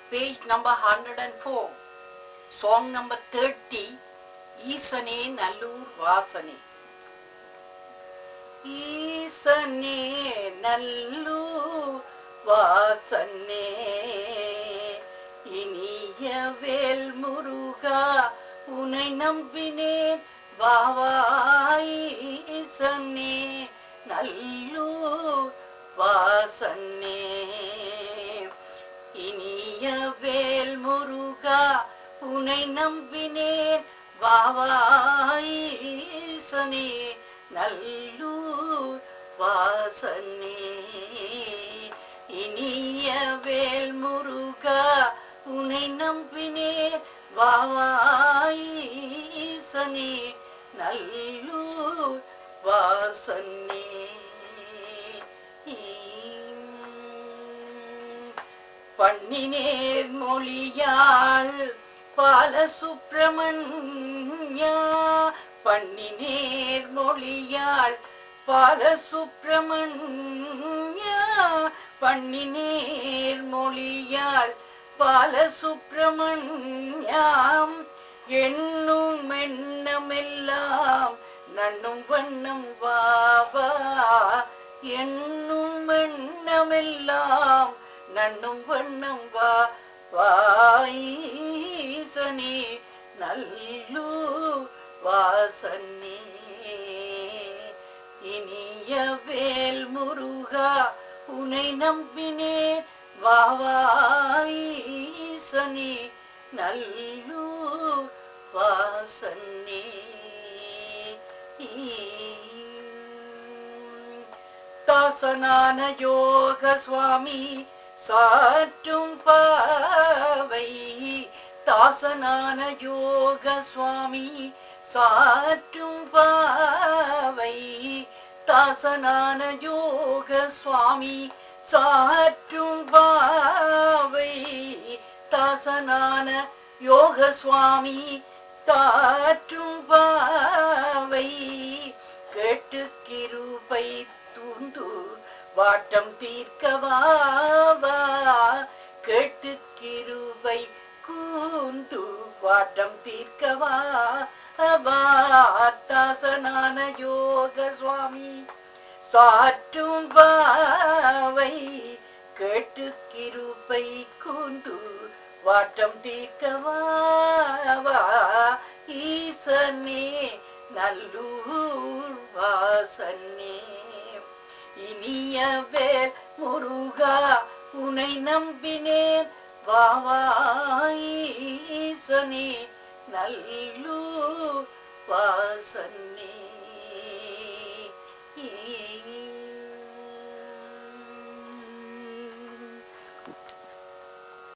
page number 104, song number 30, ஈசனே நல்லூர் வாசனே ஈசனே நல்லூர் வாசனே இனிய வேல் முருகா உனை நம்பினேன் வாவாய் ஈசனே நல்லூர் வாசனே இனிய வேல் முருகா உனை நம்பினேன் வாவாயிசனே நல்லூர் வாசனே இனிய வேல் முருகா உனை நம்பினேன் வாவாயிசனே நல்லூர் வாசனே பண்ணினேர் மொழியாள் பால சுப்பிரமணியா பண்ணினேர் மொழியாள் பால சுப்பிரமணியா பண்ணினேர் மொழியாள் பால சுப்பிரமணியாம் எண்ணும் எண்ணமெல்லாம் நண்ணும் வண்ணம் வாவா எண்ணும் எண்ணமெல்லாம் நண்ணும் வண்ணம் வா வாசனே நல்லூ வாசனே இனிய வேல் முருகா உனை நம்பினே வாவாசனே நல்லூ வாசனே தாசனான யோக சுவாமி சாற்றும் பாவை தாசனான யோக சுவாமி சாற்றும் பாவை தாசனான யோக சுவாமி சாற்றும் பாவை தாசனான யோக சுவாமி தாற்றும் பாவை கேட்டு கிருபை தூண்டு வாட்டம் தீர்க்கவாவா கேட்டு கிருபை கூண்டு வாட்டம் தீர்க்கவா தாசனான யோக சுவாமி சாற்றும் பாவை கேட்டு கிருபை கூண்டு வாட்டம் தீர்க்கவாவா ஈசனே நல்லூர் வாசனே இனிய வேல் முருகா உனை நம்பினேன் வாவாயிசனே நல்லூர் வாசனே